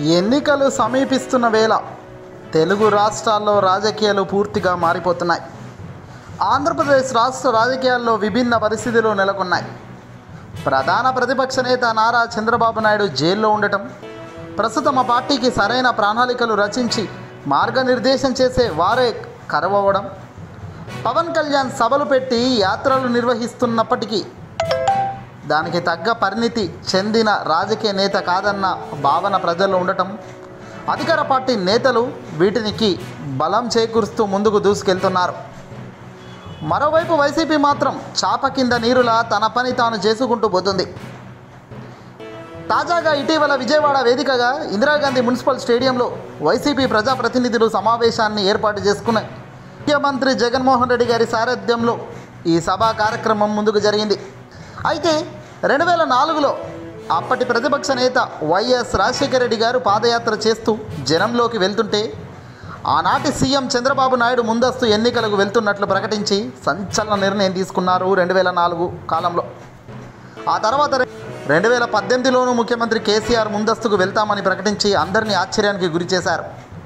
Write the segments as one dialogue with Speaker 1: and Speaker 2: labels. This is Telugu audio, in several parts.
Speaker 1: ఎన్నికలు సమీపిస్తున్న వేళ తెలుగు రాష్ట్రాల్లో రాజకీయాలు పూర్తిగా మారిపోతున్నాయి ఆంధ్రప్రదేశ్ రాష్ట్ర రాజకీయాల్లో విభిన్న పరిస్థితులు నెలకొన్నాయి ప్రధాన ప్రతిపక్ష నేత నారా చంద్రబాబు నాయుడు జైల్లో ఉండటం ప్రస్తుతం ఆ పార్టీకి సరైన ప్రణాళికలు రచించి మార్గనిర్దేశం చేసే వారే కరవడం పవన్ కళ్యాణ్ సభలు పెట్టి యాత్రలు నిర్వహిస్తున్నప్పటికీ దానికి తగ్గ పరిణితి చెందిన రాజకీయ నేత కాదన్న భావన ప్రజల్లో ఉండటం అధికార పార్టీ నేతలు వీటినికి బలం చేకూరుస్తూ ముందుకు దూసుకెళ్తున్నారు మరోవైపు వైసీపీ మాత్రం చాప కింద నీరులా తన పని తాను చేసుకుంటూ పోతుంది తాజాగా ఇటీవల విజయవాడ వేదికగా ఇందిరాగాంధీ మున్సిపల్ స్టేడియంలో వైసీపీ ప్రజాప్రతినిధులు సమావేశాన్ని ఏర్పాటు చేసుకున్న ముఖ్యమంత్రి జగన్మోహన్ రెడ్డి గారి సారథ్యంలో ఈ సభా కార్యక్రమం ముందుకు జరిగింది అయితే రెండు వేల నాలుగులో అప్పటి ప్రతిపక్ష నేత వైఎస్ రాజశేఖర రెడ్డి గారు పాదయాత్ర చేస్తూ జనంలోకి వెళ్తుంటే ఆనాటి సీఎం చంద్రబాబు నాయుడు ముందస్తు ఎన్నికలకు వెళ్తున్నట్లు ప్రకటించి సంచలన నిర్ణయం తీసుకున్నారు రెండు వేల నాలుగు కాలంలో ఆ తర్వాత రె- రెండు వేల పద్దెనిమిదిలోనూ ముఖ్యమంత్రి కేసీఆర్ ముందస్తుకు వెళ్తామని ప్రకటించి అందరినీ ఆశ్చర్యానికి గురి చేశారు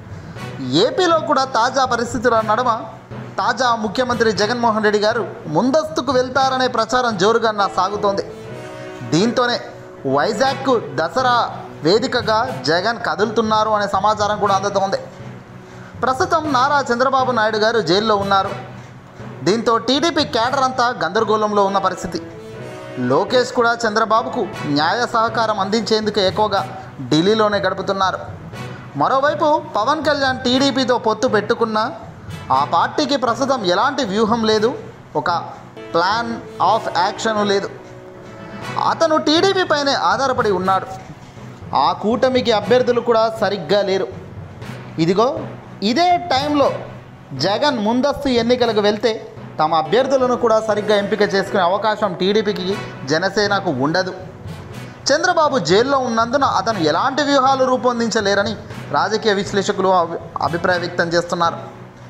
Speaker 1: ఏపీలో కూడా తాజా పరిస్థితుల నడుమ తాజా ముఖ్యమంత్రి జగన్మోహన్ రెడ్డి గారు ముందస్తుకు వెళ్తారనే ప్రచారం జోరుగా నా సాగుతోంది దీంతోనే వైజాగ్కు దసరా వేదికగా జగన్ కదులుతున్నారు అనే సమాచారం కూడా అందుతోంది ప్రస్తుతం నారా చంద్రబాబు నాయుడు గారు జైల్లో ఉన్నారు దీంతో టీడీపీ కేడర్ అంతా గందరగోళంలో ఉన్న పరిస్థితి లోకేష్ కూడా చంద్రబాబుకు న్యాయ సహకారం అందించేందుకు ఎక్కువగా ఢిల్లీలోనే గడుపుతున్నారు మరోవైపు పవన్ కళ్యాణ్ టీడీపీతో పొత్తు పెట్టుకున్నా ఆ పార్టీకి ప్రస్తుతం ఎలాంటి వ్యూహం లేదు ఒక ప్లాన్ ఆఫ్ యాక్షన్ లేదు అతను టీడీపీ పైనే ఆధారపడి ఉన్నాడు ఆ కూటమికి అభ్యర్థులు కూడా సరిగ్గా లేరు ఇదిగో ఇదే టైంలో జగన్ ముందస్తు ఎన్నికలకు వెళ్తే తమ అభ్యర్థులను కూడా సరిగ్గా ఎంపిక చేసుకునే అవకాశం టీడీపీకి జనసేనకు ఉండదు చంద్రబాబు జైల్లో ఉన్నందున అతను ఎలాంటి వ్యూహాలు రూపొందించలేరని రాజకీయ విశ్లేషకులు అభి- అభిప్రాయం వ్యక్తం చేస్తున్నారు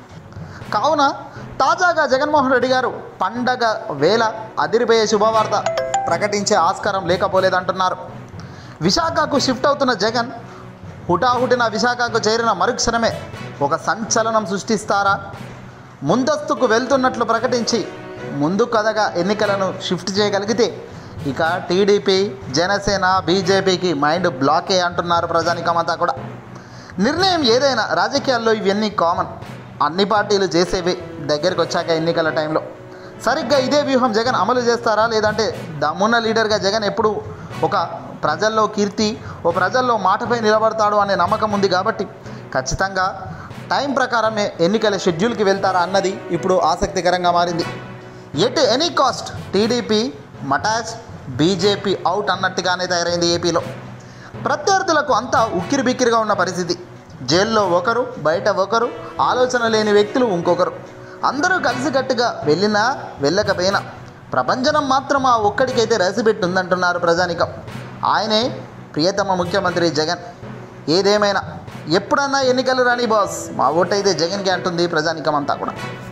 Speaker 1: కావున తాజాగా జగన్మోహన్ రెడ్డి గారు పండగ వేళ అదిరిపోయే శుభవార్త ప్రకటించే ఆస్కారం లేకపోలేదంటున్నారు విశాఖకు షిఫ్ట్ అవుతున్న జగన్ హుటాహుటిన విశాఖకు చేరిన మరుక్షణమే ఒక సంచలనం సృష్టిస్తారా ముందస్తుకు వెళ్తున్నట్లు ప్రకటించి ముందు కథగా ఎన్నికలను షిఫ్ట్ చేయగలిగితే ఇక టీడీపీ జనసేన బీజేపీకి మైండ్ బ్లాకే అంటున్నారు ప్రజానికమంతా కూడా నిర్ణయం ఏదైనా రాజకీయాల్లో ఇవన్నీ కామన్ అన్ని పార్టీలు చేసేవి దగ్గరికి వచ్చాక ఎన్నికల టైంలో సరిగ్గా ఇదే వ్యూహం జగన్ అమలు చేస్తారా లేదంటే దమ్మున్న లీడర్గా జగన్ ఎప్పుడు ఒక ప్రజల్లో కీర్తి ఓ ప్రజల్లో మాటపై నిలబడతాడు అనే నమ్మకం ఉంది కాబట్టి ఖచ్చితంగా టైం ప్రకారమే ఎన్నికల షెడ్యూల్కి వెళ్తారా అన్నది ఇప్పుడు ఆసక్తికరంగా మారింది ఎట్ ఎనీ కాస్ట్ టీడీపీ మటాచ్ బీజేపీ అవుట్ అన్నట్టుగానే తయారైంది ఏపీలో ప్రత్యర్థులకు అంతా ఉక్కిరి బిక్కిరిగా ఉన్న పరిస్థితి జైల్లో ఒకరు బయట ఒకరు ఆలోచన లేని వ్యక్తులు ఇంకొకరు అందరూ కలిసికట్టుగా వెళ్ళినా వెళ్ళకపోయినా ప్రపంచనం మాత్రం ఆ ఒక్కడికైతే రసిపెట్టుందంటున్నారు ప్రజానికం ఆయనే ప్రియతమ ముఖ్యమంత్రి జగన్ ఏదేమైనా ఎప్పుడన్నా ఎన్నికలు రాని బాస్ మా ఓటైతే జగన్కి అంటుంది ప్రజానికం అంతా కూడా